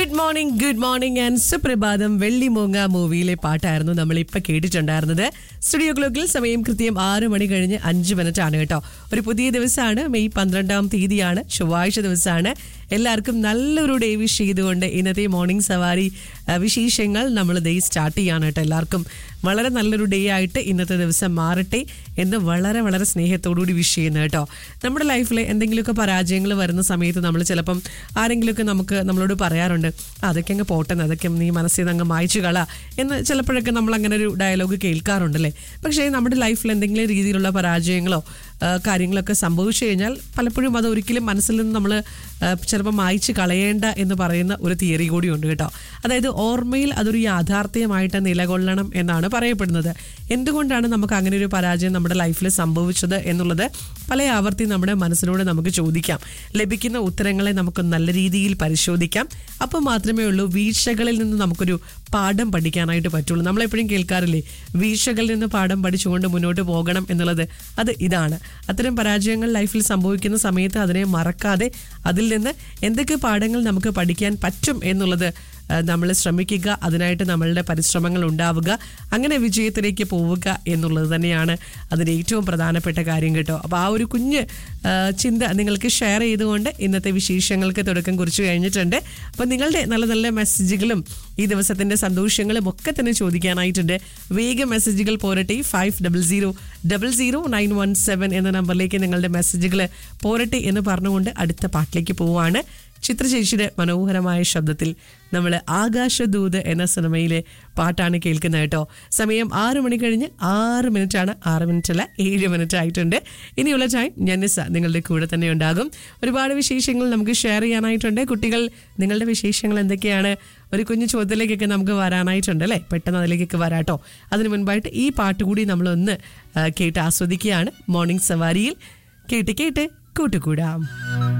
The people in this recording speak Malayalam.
good morning good morning and സുപ്രഭാതം വെള്ളിമൂങ്ങ മൂവിയിലെ പാട്ടായിരുന്നു നമ്മൾ ഇപ്പൊ കേട്ടിട്ടുണ്ടായിരുന്നത് സ്റ്റുഡിയോ ക്ലോക്കിൽ സമയം കൃത്യം ആറ് മണി കഴിഞ്ഞ് അഞ്ച് മിനിറ്റ് ആണ് കേട്ടോ ഒരു പുതിയ ദിവസമാണ് മെയ് പന്ത്രണ്ടാം തീയതിയാണ് ചൊവ്വാഴ്ച ദിവസമാണ് എല്ലാവർക്കും നല്ലൊരു ഡേ വിഷ് ചെയ്തുകൊണ്ട് ഇന്നത്തെ മോർണിംഗ് സവാരി ആ, വിശേഷങ്ങൾ നമ്മൾ ഡേ സ്റ്റാർട്ട് ചെയ്യാണ് കേട്ടോ എല്ലാവർക്കും വളരെ നല്ലൊരു ഡേ ആയിട്ട് ഇന്നത്തെ ദിവസം മാറട്ടെ എന്ന് വളരെ വളരെ സ്നേഹത്തോടുകൂടി വിഷ് ചെയ്യുന്നു കേട്ടോ നമ്മുടെ ലൈഫിൽ എന്തെങ്കിലുമൊക്കെ പരാജയങ്ങൾ വരുന്ന സമയത്ത് നമ്മൾ ചിലപ്പം ആരെങ്കിലുമൊക്കെ നമുക്ക് നമ്മളോട് പറയാറുണ്ട് അതൊക്കെ അങ്ങ് പോട്ടെന്ന് അതൊക്കെ നീ മനസ്സിൽ നിന്ന് അങ്ങ് മായ്ച്ചു കള എന്ന് ചിലപ്പോഴൊക്കെ നമ്മൾ അങ്ങനെ ഒരു ഡയലോഗ് കേൾക്കാറുണ്ടല്ലേ പക്ഷേ നമ്മുടെ ലൈഫിൽ എന്തെങ്കിലും രീതിയിലുള്ള പരാജയങ്ങളോ ആ, കാര്യങ്ങളൊക്കെ സംഭവിച്ചു കഴിഞ്ഞാൽ പലപ്പോഴും അത് ഒരിക്കലും മനസ്സിൽ നിന്ന് നമ്മൾ ചിലപ്പോൾ മായ്ച്ച് കളയേണ്ട എന്ന് പറയുന്ന ഒരു തിയറി കൂടിയുണ്ട് കേട്ടോ അതായത് ഓർമ്മയിൽ അതൊരു യാഥാർത്ഥ്യമായിട്ട് നിലകൊള്ളണം എന്നാണ് പറയപ്പെടുന്നത് എന്തുകൊണ്ടാണ് നമുക്ക് അങ്ങനെ ഒരു പരാജയം നമ്മുടെ ലൈഫിൽ സംഭവിച്ചത് എന്നുള്ളത് പല ആവർത്തി നമ്മുടെ മനസ്സിനോട് നമുക്ക് ചോദിക്കാം ലഭിക്കുന്ന ഉത്തരങ്ങളെ നമുക്ക് നല്ല രീതിയിൽ പരിശോധിക്കാം അപ്പോൾ മാത്രമേ ഉള്ളൂ വീഴ്ചകളിൽ നിന്ന് നമുക്കൊരു പാഠം പഠിക്കാനായിട്ട് പറ്റുള്ളൂ നമ്മളെപ്പോഴും കേൾക്കാറില്ലേ വീഴ്ചകളിൽ നിന്ന് പാഠം പഠിച്ചുകൊണ്ട് മുന്നോട്ട് പോകണം എന്നുള്ളത് അത് ഇതാണ് അത്തരം പരാജയങ്ങൾ ലൈഫിൽ സംഭവിക്കുന്ന സമയത്ത് അതിനെ മറക്കാതെ അതിൽ നിന്ന് എന്തൊക്കെ പാഠങ്ങൾ നമുക്ക് പഠിക്കാൻ പറ്റും എന്നുള്ളത് നമ്മൾ ശ്രമിക്കുക അതിനായിട്ട് നമ്മളുടെ പരിശ്രമങ്ങൾ ഉണ്ടാവുക അങ്ങനെ വിജയത്തിലേക്ക് പോവുക എന്നുള്ളത് തന്നെയാണ് അതിൻ്റെ ഏറ്റവും പ്രധാനപ്പെട്ട കാര്യം കേട്ടോ അപ്പോൾ ആ ഒരു കുഞ്ഞ് ആ, ചിന്ത നിങ്ങൾക്ക് ഷെയർ ചെയ്തുകൊണ്ട് ഇന്നത്തെ വിശേഷങ്ങൾക്ക് തുടക്കം കുറിച്ച് കഴിഞ്ഞിട്ടുണ്ട് അപ്പോൾ നിങ്ങളുടെ നല്ല നല്ല മെസ്സേജുകളും ഈ ദിവസത്തിൻ്റെ സന്തോഷങ്ങളും ഒക്കെ തന്നെ ചോദിക്കാനായിട്ടുണ്ട് വേഗം മെസ്സേജുകൾ പോരട്ടെ five double zero double zero nine one seven എന്ന നമ്പറിലേക്ക് നിങ്ങളുടെ മെസ്സേജുകൾ പോരട്ടെ എന്ന് പറഞ്ഞുകൊണ്ട് അടുത്ത പാട്ടിലേക്ക് പോവുകയാണ് ചിത്രചേച്ചിയുടെ മനോഹരമായ ശബ്ദത്തിൽ നമ്മൾ ആകാശദൂത് എന്ന സിനിമയിലെ പാട്ടാണ് കേൾക്കുന്നത് കേട്ടോ സമയം ആറ് മണി കഴിഞ്ഞ് ആറ് മിനിറ്റ് ആണ് ആറ് മിനിറ്റ് അല്ല ഏഴ് മിനിറ്റ് ആയിട്ടുണ്ട് ഇനിയുള്ള ടൈം ഞാൻ നിസ നിങ്ങളുടെ കൂടെ തന്നെ ഉണ്ടാകും ഒരുപാട് വിശേഷങ്ങൾ നമുക്ക് ഷെയർ ചെയ്യാനായിട്ടുണ്ട് കുട്ടികൾ നിങ്ങളുടെ വിശേഷങ്ങൾ എന്തൊക്കെയാണ് ഒരു കുഞ്ഞു ചോദ്യത്തിലേക്കൊക്കെ നമുക്ക് വരാനായിട്ടുണ്ട് അല്ലേ പെട്ടെന്ന് അതിലേക്കൊക്കെ വരാട്ടോ അതിന് മുൻപായിട്ട് ഈ പാട്ട് കൂടി നമ്മളൊന്ന് ആ, കേട്ട് ആസ്വദിക്കുകയാണ് മോർണിംഗ് സവാരിയിൽ കേട്ട് കേട്ട് കൂട്ടുകൂടാം